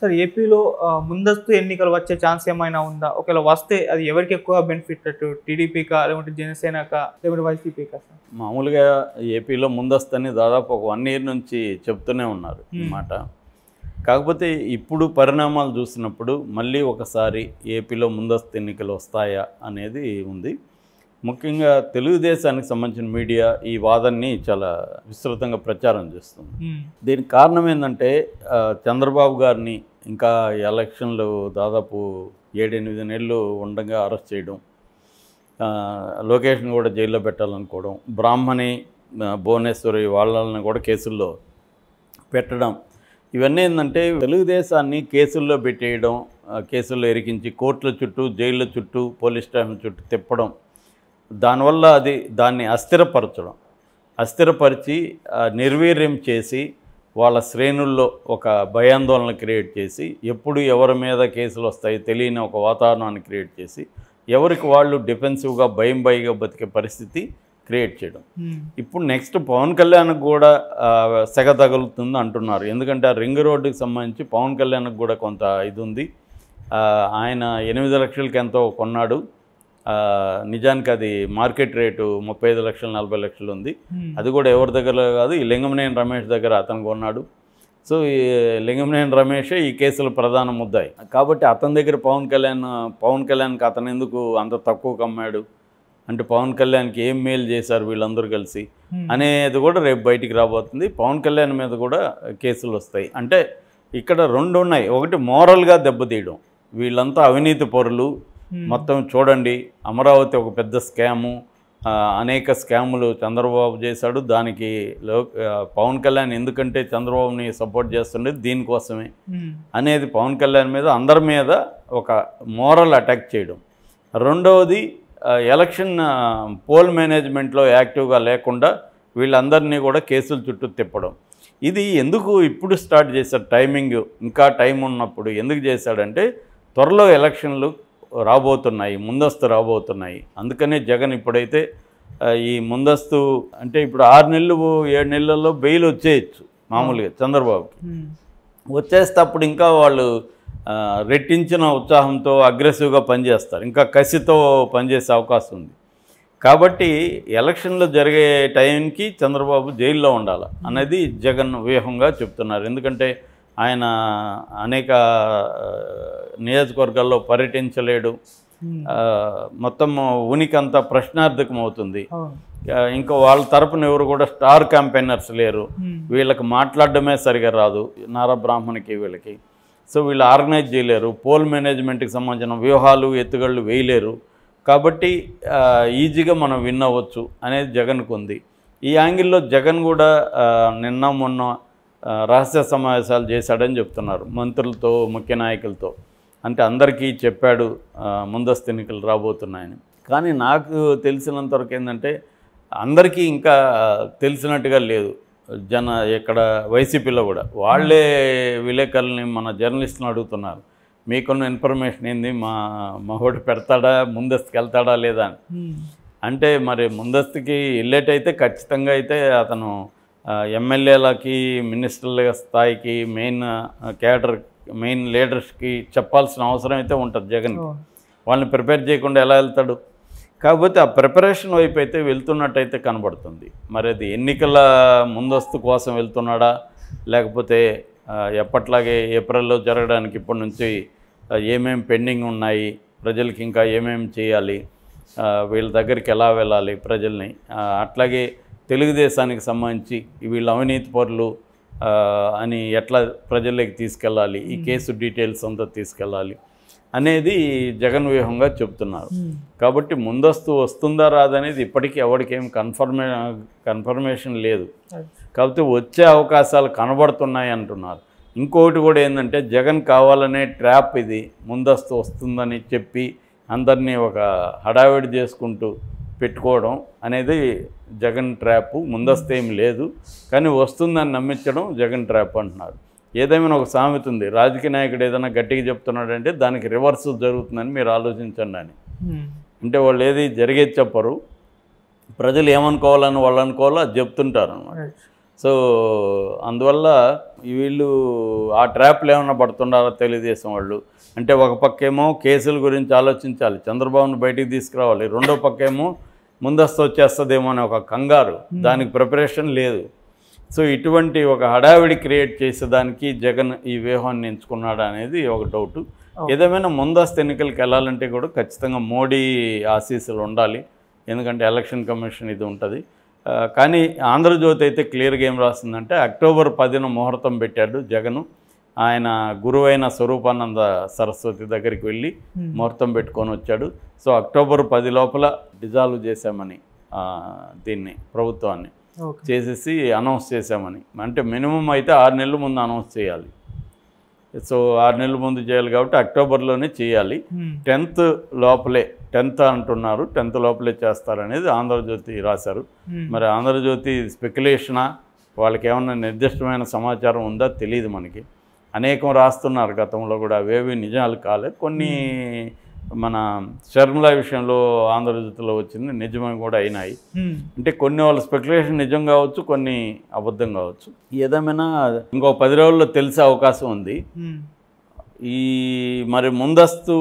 Sir ఏపీలో ఆ, ముందస్తు ఎన్నికలు వచ్చే ఛాన్స్ ఏమైనా ఉందా ఒకవేళ వస్తే అది ఎవరికి ఎక్కువ బెనిఫిట్ అటు టీడీపీకా లేకుంటే జనసేనకా లేకుంటే వైసీపీకా సార్ మామూలుగా ఏపీలో ముందస్తని దాదాపు ఒక వన్ ఇయర్ నుంచి చెప్తూనే ఉన్నారు ఈ Hmm. మాట కాకపోతే ఇప్పుడు పరిణామాలు చూసినప్పుడు మళ్ళీ ఒకసారి ఏపీలో ముందస్తు ఎన్నికలు వస్తాయా అనేది ఉంది ముఖ్యంగా తెలుగుదేశానికి సంబంధించిన మీడియా ఈ వాదనని చాలా విస్తృతంగా ప్రచారం చేస్తుంది ఉమ్, దీనికి కారణం ఏంటంటే ఆ, చంద్రబాబు గారిని ఇంకా ఎలక్షన్లు దాదాపు ఏడెనిమిది నెలలు ఉండగా అరెస్ట్ చేయడం ఆ, లోకేష్ని కూడా జైల్లో పెట్టాలనుకోవడం బ్రాహ్మణి ఆ, భువనేశ్వరి వాళ్ళని కూడా కేసుల్లో పెట్టడం ఇవన్నీ ఏంటంటే తెలుగుదేశాన్ని కేసుల్లో పెట్టేయడం ఆ, కేసుల్లో ఇరికించి కోర్టుల చుట్టూ జైళ్ళ చుట్టూ పోలీస్ స్టేషన్ చుట్టూ తిప్పడం దానివల్ల అది దాన్ని అస్థిరపరచడం అస్థిరపరిచి ఆ, నిర్వీర్యం చేసి వాళ్ళ శ్రేణుల్లో ఒక భయాందోళన క్రియేట్ చేసి ఎప్పుడు ఎవరి మీద కేసులు వస్తాయి తెలియని ఒక వాతావరణాన్ని క్రియేట్ చేసి ఎవరికి వాళ్ళు డిఫెన్సివ్గా భయం భయంగా బతికే పరిస్థితి క్రియేట్ చేయడం ఉమ్, ఇప్పుడు నెక్స్ట్ పవన్ కళ్యాణ్కి కూడా ఆ, సెగ తగులుతుంది అంటున్నారు ఎందుకంటే ఆ రింగ్ రోడ్డుకి సంబంధించి పవన్ కళ్యాణ్కి కూడా కొంత ఇది ఉంది ఆ, ఆయన ఎనిమిది లక్షలకి ఎంతో కొన్నాడు ఆ, నిజానికి అది మార్కెట్ రేటు ముప్పై ఐదు లక్షలు నలభై లక్షలు ఉంది ఉమ్, అది కూడా ఎవరి దగ్గర కాదు ఈ లింగమనేని రమేష్ దగ్గర అతను కొన్నాడు సో ఈ లింగమనేని రమేషే ఈ కేసుల ప్రధాన ముద్దాయి కాబట్టి అతని దగ్గర పవన్ కళ్యాణ్ పవన్ కళ్యాణ్కి అతను ఎందుకు అంత తక్కువ కమ్మాడు అంటే పవన్ కళ్యాణ్కి ఏం మేలు చేశారు వీళ్ళందరూ కలిసి ఉమ్, అనేది కూడా రేపు బయటికి రాబోతుంది పవన్ కళ్యాణ్ మీద కూడా కేసులు వస్తాయి అంటే ఇక్కడ రెండు ఉన్నాయి ఒకటి మోరల్గా దెబ్బతీయడం వీళ్ళంతా అవినీతి పరులు ఉమ్, మొత్తం చూడండి అమరావతి ఒక పెద్ద స్కాము ఆ, అనేక స్కాములు చంద్రబాబు చేశాడు దానికి లో ఆ, పవన్ కళ్యాణ్ ఎందుకంటే చంద్రబాబుని సపోర్ట్ చేస్తుండేది దీనికోసమే ఉమ్, అనేది పవన్ కళ్యాణ్ మీద అందరి మీద ఒక మోరల్ అటాక్ చేయడం రెండవది ఆ, ఎలక్షన్ ఆ, పోల్ మేనేజ్మెంట్లో యాక్టివ్గా లేకుండా వీళ్ళందరినీ కూడా కేసుల చుట్టూ తిప్పడం ఇది ఎందుకు ఇప్పుడు స్టార్ట్ చేశాడు టైమింగ్ ఇంకా టైం ఉన్నప్పుడు ఎందుకు చేశాడంటే త్వరలో ఎలక్షన్లు రాబోతున్నాయి ముందస్తు రాబోతున్నాయి అందుకనే జగన్ ఇప్పుడైతే ఆ, ఈ ముందస్తు అంటే ఇప్పుడు ఆరు నెలలు ఏడు నెలల్లో బెయిల్ వచ్చేయచ్చు మామూలుగా చంద్రబాబుకి ఉమ్, వచ్చేస్తే అప్పుడు ఇంకా వాళ్ళు ఆ, రెట్టించిన ఉత్సాహంతో అగ్రెసివ్గా పనిచేస్తారు ఇంకా కసితో పనిచేసే అవకాశం ఉంది కాబట్టి ఎలక్షన్లు జరిగే టైంకి చంద్రబాబు జైల్లో ఉండాలి అనేది జగన్ వ్యూహంగా చెప్తున్నారు ఎందుకంటే ఆయన అనేక ఆ, నియోజకవర్గాల్లో పర్యటించలేడు ఉమ్, ఆ, మొత్తం ఉనికి అంతా ప్రశ్నార్థకం అవుతుంది అవును ఆ, ఇంకా వాళ్ళ తరపున ఎవరు కూడా స్టార్ క్యాంపెయినర్స్ లేరు ఉమ్, వీళ్ళకి మాట్లాడడమే సరిగా రాదు నారా బ్రాహ్మణికి వీళ్ళకి సో వీళ్ళు ఆర్గనైజ్ చేయలేరు పోల్ మేనేజ్మెంట్కి సంబంధించిన వ్యూహాలు ఎత్తుగళ్ళు వేయలేరు కాబట్టి ఆ, ఈజీగా మనం విన్ అవ్వచ్చు అనేది జగన్కు ఉంది ఈ యాంగిల్లో జగన్ కూడా ఆ, నిన్న మొన్న ఆ, రహస్య సమావేశాలు చేశాడని చెప్తున్నారు మంత్రులతో ముఖ్య నాయకులతో అంటే అందరికీ చెప్పాడు ఆ, ముందస్తు ఎన్నికలు రాబోతున్నాయని కానీ నాకు తెలిసినంతవరకు ఏంటంటే అందరికీ ఇంకా తెలిసినట్టుగా లేదు జన ఇక్కడ వైసీపీలో కూడా వాళ్ళే విలేకరుల్ని మన జర్నలిస్టులను అడుగుతున్నారు మీకున్న ఇన్ఫర్మేషన్ ఏంది మా మహోడు పెడతాడా ముందస్తుకి వెళ్తాడా లేదా అని ఉమ్, అంటే మరి ముందస్తుకి వెళ్ళేటైతే ఖచ్చితంగా అయితే అతను ఆ, ఎమ్మెల్యేలకి మినిస్టర్ల స్థాయికి మెయిన్ క్యాడర్ మెయిన్ లీడర్స్కి చెప్పాల్సిన అవసరం అయితే ఉంటుంది జగన్ అవును వాళ్ళని ప్రిపేర్ చేయకుండా ఎలా వెళ్తాడు కాకపోతే ఆ ప్రిపరేషన్ వైపు అయితే వెళ్తున్నట్టయితే కనబడుతుంది మరి అది ఎన్నికల ముందస్తు కోసం వెళ్తున్నాడా లేకపోతే ఆ, ఎప్పట్లాగే ఏప్రిల్లో జరగడానికి ఇప్పటి నుంచి ఆ, ఏమేం పెండింగ్ ఉన్నాయి ప్రజలకి ఇంకా ఏమేమి చేయాలి ఆ, వీళ్ళ దగ్గరికి ఎలా వెళ్ళాలి ప్రజల్ని ఆ, అట్లాగే తెలుగుదేశానికి సంబంధించి వీళ్ళ అవినీతి పరులు ఆ, అని ఎట్లా ప్రజల్లోకి తీసుకెళ్ళాలి ఈ కేసు డీటెయిల్స్ అంతా తీసుకెళ్ళాలి అనేది జగన్ వ్యూహంగా చెప్తున్నారు ఉమ్, కాబట్టి ముందస్తు వస్తుందా రాదనేది ఇప్పటికీ ఎవరికేం కన్ఫర్మే కన్ఫర్మేషన్ లేదు కాకపోతే వచ్చే అవకాశాలు కనబడుతున్నాయి అంటున్నారు ఇంకొకటి కూడా ఏంటంటే జగన్ కావాలనే ట్రాప్ ఇది ముందస్తు వస్తుందని చెప్పి అందరినీ ఒక హడావిడి చేసుకుంటూ పెట్టుకోవడం అనేది జగన్ ట్రాప్ ముందస్తు ఏం లేదు కానీ వస్తుందని నమ్మించడం జగన్ ట్రాప్ అంటున్నారు ఏదేమైనా ఒక సామెత ఉంది రాజకీయ నాయకుడు ఏదైనా గట్టిగా చెప్తున్నాడంటే దానికి రివర్స్ జరుగుతుందని మీరు ఆలోచించండి అని ఉమ్, అంటే వాళ్ళు ఏది జరిగేది చెప్పరు ప్రజలు ఏమనుకోవాలని వాళ్ళు అనుకోవాలో అది చెప్తుంటారు అనమాట రైట్ సో అందువల్ల వీళ్ళు ఆ ట్రాప్లు ఏమైనా పడుతున్నారో తెలుగుదేశం వాళ్ళు అంటే ఒక పక్కేమో కేసుల గురించి ఆలోచించాలి చంద్రబాబును బయటికి తీసుకురావాలి రెండో పక్కేమో ముందస్తు వచ్చేస్తుందేమో అనే ఒక కంగారు దానికి ప్రిపరేషన్ లేదు సో ఇటువంటి ఒక హడావిడి క్రియేట్ చేసేదానికి జగన్ ఈ వ్యూహాన్ని ఎంచుకున్నాడు అనేది ఒక డౌట్ ఏదేమైనా ముందస్తు ఎన్నికలకు వెళ్ళాలంటే కూడా ఖచ్చితంగా మోడీ ఆశీస్సులు ఉండాలి ఎందుకంటే ఎలక్షన్ కమిషన్ ఇది ఉంటుంది ఆ, కానీ ఆంధ్రజ్యోతి అయితే క్లియర్గా ఏం రాస్తుందంటే అక్టోబర్ పదిన ముహూర్తం పెట్టాడు జగను ఆయన గురువైన స్వరూపానంద సరస్వతి దగ్గరికి వెళ్ళి ముహూర్తం పెట్టుకొని వచ్చాడు సో అక్టోబర్ పది లోపల డిజాల్వ్ చేశామని ఆ, దీన్ని ప్రభుత్వాన్ని ఓకే చేసేసి అనౌన్స్ చేశామని అంటే మినిమం అయితే ఆరు నెలల ముందు అనౌన్స్ చేయాలి సో ఆరు నెలల ముందు చేయాలి కాబట్టి అక్టోబర్లోనే చేయాలి టెన్త్ లోపలే టెన్త్ అంటున్నారు టెన్త్ లోపలే చేస్తారనేది ఆంధ్రజ్యోతి రాశారు మరి ఆంధ్రజ్యోతి స్పెక్యులేషనా వాళ్ళకి ఏమన్నా నిర్దిష్టమైన సమాచారం ఉందా తెలియదు మనకి అనేకం రాస్తున్నారు గతంలో కూడా అవేవి నిజాలు కాలే కొన్ని మన షర్మిల విషయంలో ఆంధ్రజ్యోతిలో వచ్చింది నిజమని కూడా అయినాయి అంటే కొన్ని వాళ్ళ స్పెక్యులేషన్ నిజం కావచ్చు కొన్ని అబద్ధం కావచ్చు ఏదేమైనా ఇంకో పది రోజుల్లో తెలిసే అవకాశం ఉంది ఈ మరి ముందస్తు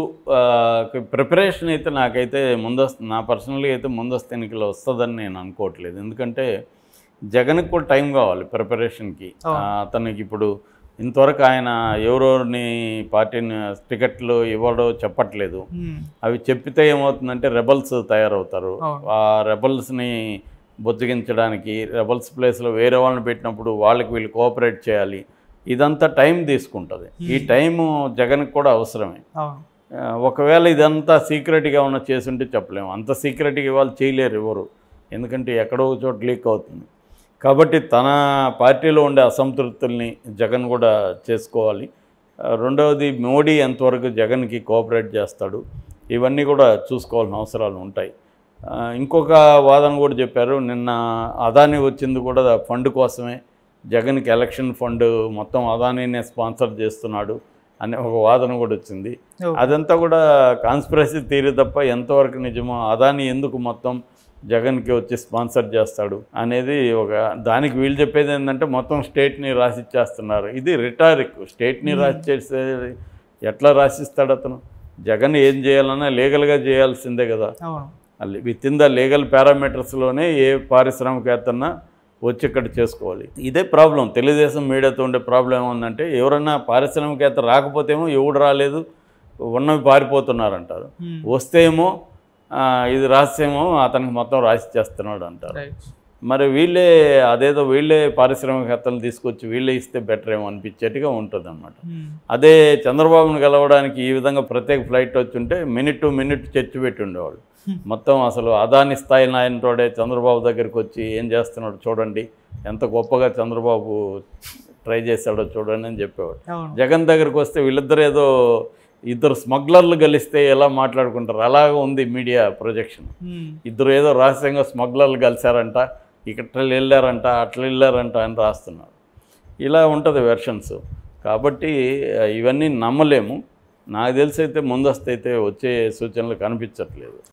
ప్రిపరేషన్ అయితే నాకైతే ముందస్తు నా పర్సనల్గా అయితే ముందస్తు ఎన్నికలు వస్తుందని నేను అనుకోవట్లేదు ఎందుకంటే జగన్కి కూడా టైం కావాలి ప్రిపరేషన్కి అవును. అతనికి ఇప్పుడు ఇంతవరకు ఆయన ఎవరోని పార్టీని టికెట్లు ఇవ్వడో చెప్పట్లేదు అవి చెప్పితే ఏమవుతుందంటే రెబల్స్ తయారవుతారు అవును. ఆ రెబల్స్ని బొద్దిగించడానికి రెబల్స్ ప్లేస్లో వేరే వాళ్ళని పెట్టినప్పుడు వాళ్ళకి వీళ్ళు కోఆపరేట్ చేయాలి ఇదంతా టైం తీసుకుంటుంది ఈ టైము జగన్కి కూడా అవసరమే అవును ఆ, ఒకవేళ ఇదంతా సీక్రెట్గా ఉన్న చేసుంటే చెప్పలేము అంత సీక్రెట్గా ఇవాళ చేయలేరు ఎవరు ఎందుకంటే ఎక్కడో ఒక చోట లీక్ అవుతుంది కాబట్టి తన పార్టీలో ఉండే అసంతృప్తుల్ని జగన్ కూడా చేసుకోవాలి ఆ, రెండవది మోడీ ఎంతవరకు జగన్కి కోఆపరేట్ చేస్తాడు ఇవన్నీ కూడా చూసుకోవాల్సిన అవసరాలు ఉంటాయి ఆ, ఇంకొక వాదన కూడా చెప్పారు నిన్న అదాని వచ్చింది కూడా ఫండ్ కోసమే జగన్కి ఎలక్షన్ ఫండ్ మొత్తం అదానీనే స్పాన్సర్ చేస్తున్నాడు అనే ఒక వాదన కూడా వచ్చింది ఓకే. అదంతా కూడా కాన్స్పిరసీ థియరీ తప్ప ఎంతవరకు నిజమో అదాని ఎందుకు మొత్తం జగన్కి వచ్చి స్పాన్సర్ చేస్తాడు అనేది ఒక దానికి వీళ్ళు చెప్పేది ఏంటంటే మొత్తం స్టేట్ని రాసిచ్చేస్తున్నారు ఇది రిటారిక్ స్టేట్ని రాసిచ్చేసే ఎట్లా రాసిస్తాడు అతను జగన్ ఏం చేయాలన్నా లీగల్గా చేయాల్సిందే కదా అవును విత్ ఇన్ ద లీగల్ పారామీటర్స్లోనే ఏ పారిశ్రామికవేత్తన్నా వచ్చి ఇక్కడ చేసుకోవాలి ఇదే ప్రాబ్లం తెలుగుదేశం మీడియాతో ఉండే ప్రాబ్లం ఏముందంటే ఎవరన్నా పారిశ్రామికవేత్త రాకపోతేమో ఎవడు రాలేదు ఉన్నవి పారిపోతున్నారంటారు Hmm. వస్తే ఏమో ఆ, ఇది రాసేమో అతనికి మొత్తం రాసి చేస్తున్నాడు అంటారు రైట్ మరి వీళ్ళే అదేదో వీళ్ళే పారిశ్రామికవేత్తలు తీసుకొచ్చి వీళ్ళే ఇస్తే బెటర్ ఏమో అనిపించేట్టుగా ఉంటుంది అనమాట అదే చంద్రబాబును గెలవడానికి ఈ విధంగా ప్రత్యేక ఫ్లైట్ వచ్చుంటే మినిట్ టు మినిట్ చర్చ పెట్టి ఉండేవాళ్ళు మొత్తం అసలు అదాని స్థాయి నాయనతోడే చంద్రబాబు దగ్గరికి వచ్చి ఏం చేస్తున్నాడు చూడండి ఎంత గొప్పగా చంద్రబాబు ట్రై చేశాడో చూడండి అని చెప్పేవాడు అవును జగన్ దగ్గరికి వస్తే వీళ్ళిద్దరు ఏదో ఇద్దరు స్మగ్లర్లు కలిస్తే ఎలా మాట్లాడుకుంటారు అలాగే ఉంది మీడియా ప్రొజెక్షన్ Hmm. ఇద్దరు ఏదో రహస్యంగా స్మగ్లర్లు కలిశారంట ఇక్కడ వెళ్ళారంట అట్లా వెళ్ళారంట అని రాస్తున్నారు ఇలా ఉంటుంది వెర్షన్స్ కాబట్టి ఆ, ఇవన్నీ నమ్మలేము నాకు తెలిసి అయితే ముందస్తు అయితే వచ్చే సూచనలు కనిపించట్లేదు